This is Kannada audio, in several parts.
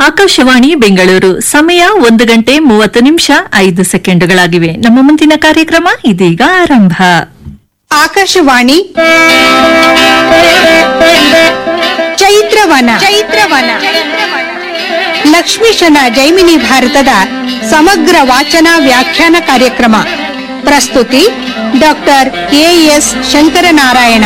ಆಕಾಶವಾಣಿ ಬೆಂಗಳೂರು ಸಮಯ ಒಂದು ಗಂಟೆ ಮೂವತ್ತು ನಿಮಿಷ ಐದು ಸೆಕೆಂಡುಗಳಾಗಿವೆ ನಮ್ಮ ಮುಂದಿನ ಕಾರ್ಯಕ್ರಮ ಇದೀಗ ಆರಂಭ ಆಕಾಶವಾಣಿ ಚೈತ್ರವನ ಚೈತ್ರವನ ಲಕ್ಷ್ಮೀಶನ ಜೈಮಿನಿ ಭಾರತದ ಸಮಗ್ರ ವಾಚನ ವ್ಯಾಖ್ಯಾನ ಕಾರ್ಯಕ್ರಮ ಪ್ರಸ್ತುತಿ ಡಾಕ್ಟರ್ ಎಎಸ್ ಶಂಕರನಾರಾಯಣ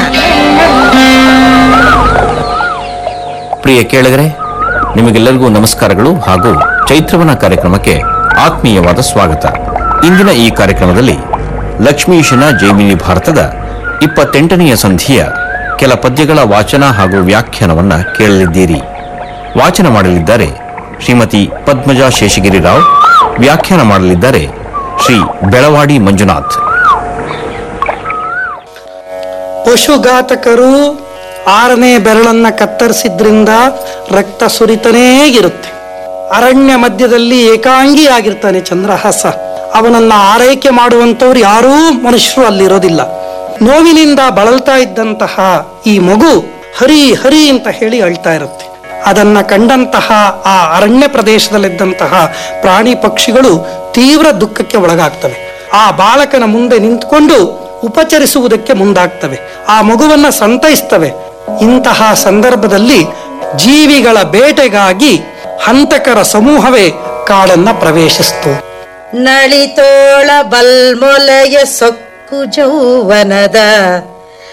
ಪ್ರಿಯ ಕೇಳಿದರೆ ನಿಮಗೆಲ್ಲರಿಗೂ ನಮಸ್ಕಾರಗಳು ಹಾಗೂ ಚೈತ್ರವನ ಕಾರ್ಯಕ್ರಮಕ್ಕೆ ಆತ್ಮೀಯವಾದ ಸ್ವಾಗತ ಇಂದಿನ ಈ ಕಾರ್ಯಕ್ರಮದಲ್ಲಿ ಲಕ್ಷ್ಮೀಶನ ಜೈಮಿನಿ ಭಾರತದ ಇಪ್ಪತ್ತೆಂಟನೆಯ ಸಂಧಿಯ ಕೆಲ ಪದ್ಯಗಳ ವಾಚನ ಹಾಗೂ ವ್ಯಾಖ್ಯಾನವನ್ನ ಕೇಳಲಿದ್ದೀರಿ ವಾಚನ ಮಾಡಲಿದ್ದಾರೆ ಶ್ರೀಮತಿ ಪದ್ಮಜಾ ಶೇಷಗಿರಿ ರಾವ್ ವ್ಯಾಖ್ಯಾನ ಮಾಡಲಿದ್ದಾರೆ ಶ್ರೀ ಬೆಳವಾಡಿ ಮಂಜುನಾಥ್ ಪಶುಘಾತಕರು ಆರನೇ ಬೆರಳನ್ನ ಕತ್ತರಿಸಿದ್ರಿಂದ ರಕ್ತ ಸುರಿತನೇ ಇರುತ್ತೆ ಅರಣ್ಯ ಮಧ್ಯದಲ್ಲಿ ಏಕಾಂಗಿ ಆಗಿರ್ತಾನೆ ಚಂದ್ರಹಾಸ ಅವನನ್ನ ಆರೈಕೆ ಮಾಡುವಂತವ್ರು ಯಾರೂ ಮನುಷ್ಯರು ಅಲ್ಲಿರೋದಿಲ್ಲ ನೋವಿನಿಂದ ಬಳಲ್ತಾ ಇದ್ದಂತಹ ಈ ಮಗು ಹರಿ ಹರಿ ಅಂತ ಹೇಳಿ ಅಳ್ತಾ ಇರುತ್ತೆ ಅದನ್ನ ಕಂಡಂತಹ ಆ ಅರಣ್ಯ ಪ್ರದೇಶದಲ್ಲಿದ್ದಂತಹ ಪ್ರಾಣಿ ಪಕ್ಷಿಗಳು ತೀವ್ರ ದುಃಖಕ್ಕೆ ಒಳಗಾಗ್ತವೆ ಆ ಬಾಲಕನ ಮುಂದೆ ನಿಂತ್ಕೊಂಡು ಉಪಚರಿಸುವುದಕ್ಕೆ ಮುಂದಾಗ್ತವೆ ಆ ಮಗುವನ್ನ ಸಂತೈಸ್ತವೆ ಇಂತಹ ಸಂದರ್ಭದಲ್ಲಿ ಜೀವಿಗಳ ಬೇಟೆಗಾಗಿ ಹಂತಕರ ಸಮೂಹವೇ ಕಾಡನ್ನ ಪ್ರವೇಶಿಸ್ತು ನಳಿತೋಳ ಬಲ್ಮೊಲೆಯ ಸೊಕ್ಕು ಜೌವನದ